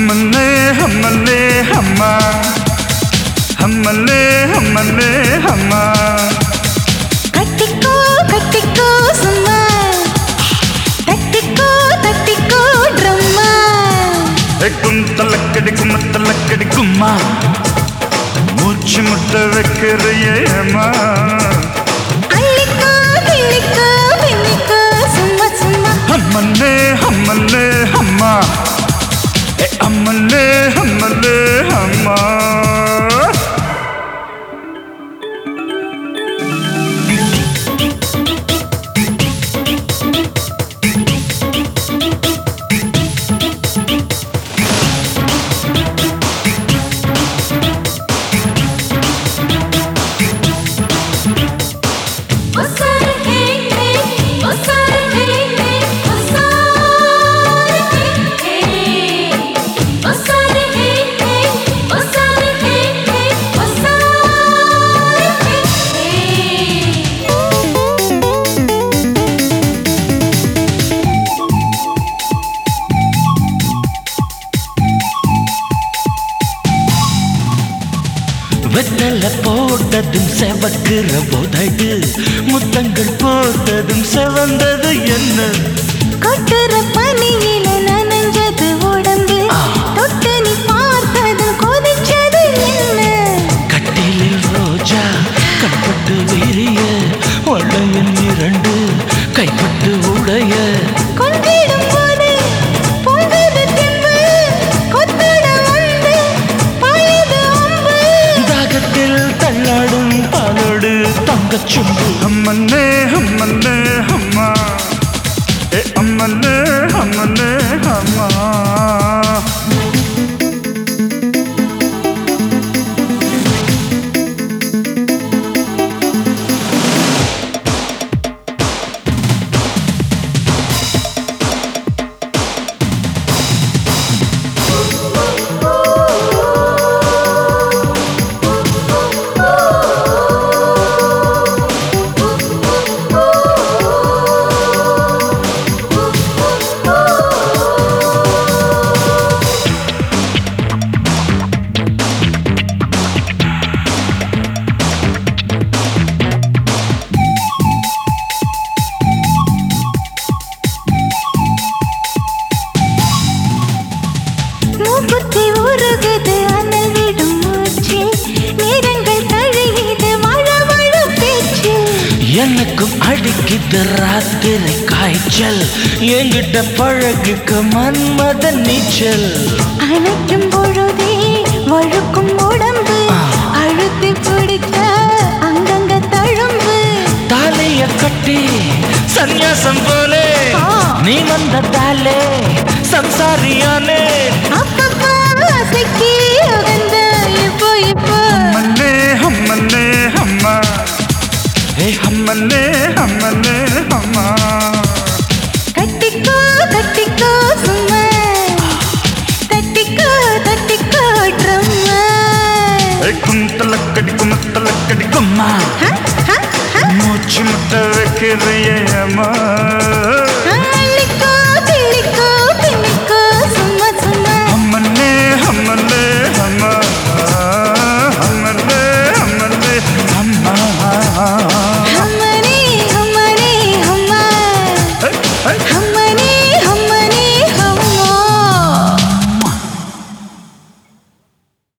ஹம்மல்லே ஹம்மல்லே ஹம்மா ஹம்மல்லே ஹம்மல்லே ஹம்மா கட்டிக்கோ கட்டிக்கோ சும்மா தட்டிக்கோ தட்டிக்கோ ட்ரம்மா குந்தலக்கடி கும்மத்தலக்கடி கும்மா மூச்சு முட்டை வைக்கிறையேம்மா அள்ளிக்கோ கிள்ளிக்கோ பின்னிக்கோ சும்மா சும்மா ஹம்மல்லே ஹம்மல்லே ஹம்மா ஏ அம்மல்லே ஹம்மல்லே ஹம்மா ஒசார ஹே ஹே ஒசார ஹே ஹே ஒசார ஹே ஹே ஒசார ஹே ஹே ஒசார ஹே ஹே ஒசார ஹே ஹே வெத்தல போட்டதும் செவக்குற போதடு முத்தங்கள் போட்டதும் செவந்தது என்ன கொட்டுற பனியில நனைஞ்சது உடம்பு தொட்டு நீ பார்த்ததும் கொதிச்சது என்ன கட்டிலில் ரோஜா கண்பட்டு விரிய வளையல் இரண்டு கைப்பட்டு உடைய கொண்டிடும் போது பொங்குது திம்பு கொத்திட வந்து பாயுது அம்பு தாகத்தில் தள்ளாடும் பாலோடு தங்கச் சுண்டு ஹம்மல்லே ஹம்மல்லே ஹம்மா ஏ அம்மல்லே ஹம்மல்லே ஹம்மா மூக்குத்தி உருகுது அனல் விடும் மூச்சு நேரங்கள் கழியுது மழ மழ பேச்சு எனக்கும் அடிக்குது ராத்திரி காய்ச்சல் என்கிட்ட பழகுக்கு மன்மத நீச்சல் அணைக்கும் பொழுதே வழுக்கும் உடம்பு அழுத்தி பிடிக்க அங்கங்க தழும்பு தாலிய கட்டி சந்நியாசம் போலே ஆ. நீ வந்ததாலே சம்சாரியானே அப்பப்பா அசைக்கி உகந்த இப்போ இப்போ ஹம்மல்லே ஹம்மல்லே ஹம்மா ஏ ஹம்மல்லே ஹம்மல்லே ஹம்மா கட்டிக்கோ கட்டிக்கோ சும்மா தட்டிக்கோ தட்டிக்கோ ட்ரம்மா ஏ குந்தலக்கடி குமத்தலக்கடி கும்மா மூச்சு முட்டை வைக்கிறையேம்மா